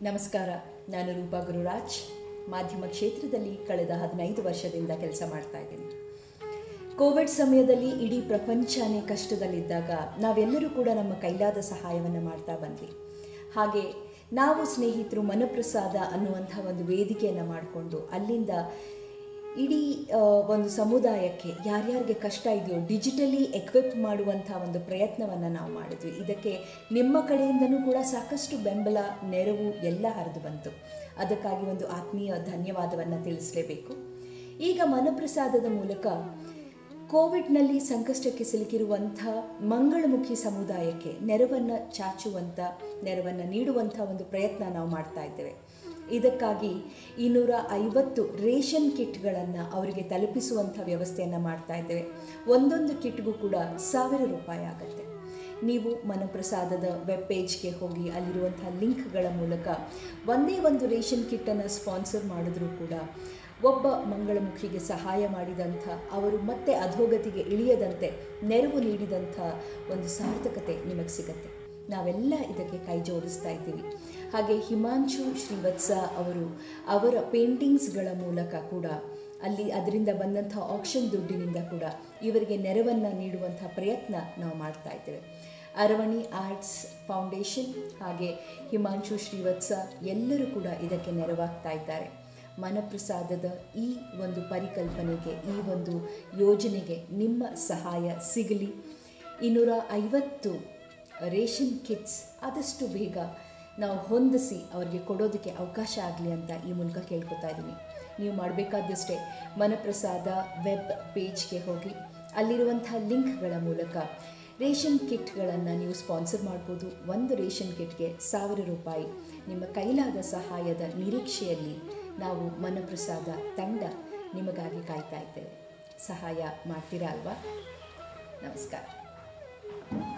ನಮಸ್ಕಾರ ನಾನು ರೂಪಾ ಗುರುರಾಜ್ ಮಾಧ್ಯಮ ಕ್ಷೇತ್ರದಲ್ಲಿ ಕಳೆದ ಹದಿನೈದು ವರ್ಷದಿಂದ ಕೆಲಸ ಮಾಡ್ತಾ ಇದ್ದೀನಿ ಕೋವಿಡ್ ಸಮಯದಲ್ಲಿ ಇಡೀ ಪ್ರಪಂಚನೇ ಕಷ್ಟದಲ್ಲಿದ್ದಾಗ ನಾವೆಲ್ಲರೂ ಕೂಡ ನಮ್ಮ ಕೈಲಾದ ಸಹಾಯವನ್ನು ಮಾಡ್ತಾ ಬಂದ್ವಿ ಹಾಗೆ ನಾವು ಸ್ನೇಹಿತರು ಮನಪ್ರಸಾದ ಅನ್ನುವಂಥ ಒಂದು ವೇದಿಕೆಯನ್ನು ಮಾಡಿಕೊಂಡು ಅಲ್ಲಿಂದ ಇಡೀ ಆ, ಒಂದು ಸಮುದಾಯಕ್ಕೆ ಯಾರ್ಯಾರಿಗೆ ಕಷ್ಟ ಇದೆಯೋ ಡಿಜಿಟಲಿ ಎಕ್ವಿಪ್ ಮಾಡುವಂಥ ಒಂದು ಪ್ರಯತ್ನವನ್ನು ನಾವು ಮಾಡಿದ್ವಿ ಇದಕ್ಕೆ ನಿಮ್ಮ ಕಡೆಯಿಂದನೂ ಕೂಡ ಸಾಕಷ್ಟು ಬೆಂಬಲ ನೆರವು ಎಲ್ಲ ಹರಿದು ಬಂತು ಅದಕ್ಕಾಗಿ ಒಂದು ಆತ್ಮೀಯ ಧನ್ಯವಾದವನ್ನು ತಿಳಿಸಲೇಬೇಕು ಈಗ ಮನಪ್ರಸಾದದ ಮೂಲಕ ಕೋವಿಡ್ನಲ್ಲಿ ಸಂಕಷ್ಟಕ್ಕೆ ಸಿಲುಕಿರುವಂಥ ಮಂಗಳಮುಖಿ ಸಮುದಾಯಕ್ಕೆ ನೆರವನ್ನು ಚಾಚುವಂಥ ನೆರವನ್ನು ನೀಡುವಂಥ ಒಂದು ಪ್ರಯತ್ನ ನಾವು ಮಾಡ್ತಾ ಇದ್ದೇವೆ ಇದಕ್ಕಾಗಿ ಇನ್ನೂರ ಐವತ್ತು ರೇಷನ್ ಕಿಟ್ಗಳನ್ನು ಅವರಿಗೆ ತಲುಪಿಸುವಂಥ ವ್ಯವಸ್ಥೆಯನ್ನು ಮಾಡ್ತಾ ಇದ್ದೇವೆ ಒಂದೊಂದು ಕಿಟ್ಗೂ ಕೂಡ ಸಾವಿರ ರೂಪಾಯಿ ಆಗುತ್ತೆ ನೀವು ಮನಪ್ರಸಾದದ ವೆಬ್ ಪೇಜ್ಗೆ ಹೋಗಿ ಅಲ್ಲಿರುವಂಥ ಲಿಂಕ್ಗಳ ಮೂಲಕ ಒಂದೇ ಒಂದು ರೇಷನ್ ಕಿಟ್ಟನ್ನು ಸ್ಪಾನ್ಸರ್ ಮಾಡಿದ್ರೂ ಕೂಡ ಒಬ್ಬ ಮಂಗಳಮುಖಿಗೆ ಸಹಾಯ ಮಾಡಿದಂಥ ಅವರು ಮತ್ತೆ ಅಧೋಗತಿಗೆ ಇಳಿಯದಂತೆ ನೆರವು ನೀಡಿದಂಥ ಒಂದು ಸಾರ್ಥಕತೆ ನಿಮಗೆ ಸಿಗತ್ತೆ ನಾವೆಲ್ಲ ಇದಕ್ಕೆ ಕೈ ಜೋಡಿಸ್ತಾ ಇದ್ದೀವಿ ಹಾಗೆ ಹಿಮಾಂಶು ಶ್ರೀವತ್ಸ ಅವರು ಅವರ ಪೇಂಟಿಂಗ್ಸ್ಗಳ ಮೂಲಕ ಕೂಡ ಅಲ್ಲಿ ಅದರಿಂದ ಬಂದಂಥ ಆಕ್ಷನ್ ದುಡ್ಡಿನಿಂದ ಕೂಡ ಇವರಿಗೆ ನೆರವನ್ನು ನೀಡುವಂಥ ಪ್ರಯತ್ನ ನಾವು ಮಾಡ್ತಾ ಇದ್ದೇವೆ ಅರವಣಿ ಆರ್ಟ್ಸ್ ಫೌಂಡೇಶನ್ ಹಾಗೆ ಹಿಮಾಂಶು ಶ್ರೀವತ್ಸ ಎಲ್ಲರೂ ಕೂಡ ಇದಕ್ಕೆ ನೆರವಾಗ್ತಾ ಇದ್ದಾರೆ ಮನಪ್ರಸಾದದ ಈ ಒಂದು ಪರಿಕಲ್ಪನೆಗೆ ಈ ಒಂದು ಯೋಜನೆಗೆ ನಿಮ್ಮ ಸಹಾಯ ಸಿಗಲಿ ಇನ್ನೂರ ಐವತ್ತು ರೇಷನ್ ಕಿಟ್ಸ್ ಆದಷ್ಟು ಬೇಗ ನಾವು ಹೊಂದಿಸಿ ಅವರಿಗೆ ಕೊಡೋದಕ್ಕೆ ಅವಕಾಶ ಆಗಲಿ ಅಂತ ಈ ಮೂಲಕ ಕೇಳ್ಕೊತಾ ಇದ್ದೀನಿ ನೀವು ಮಾಡಬೇಕಾದಷ್ಟೇ ಮನಪ್ರಸಾದ ವೆಬ್ ಪೇಜ್ಗೆ ಹೋಗಿ ಅಲ್ಲಿರುವಂಥ ಲಿಂಕ್ಗಳ ಮೂಲಕ ರೇಷನ್ ಕಿಟ್ಗಳನ್ನು ನೀವು ಸ್ಪಾನ್ಸರ್ ಮಾಡ್ಬೋದು ಒಂದು ರೇಷನ್ ಕಿಟ್ಗೆ ಸಾವಿರ ರೂಪಾಯಿ ನಿಮ್ಮ ಕೈಲಾದ ಸಹಾಯದ ನಿರೀಕ್ಷೆಯಲ್ಲಿ ನಾವು ಮನಪ್ರಸಾದ ತಂಡ ನಿಮಗಾಗಿ ಕಾಯ್ತಾ ಇದ್ದೇವೆ ಸಹಾಯ ಮಾಡ್ತೀರಾ ಅಲ್ವಾ ನಮಸ್ಕಾರ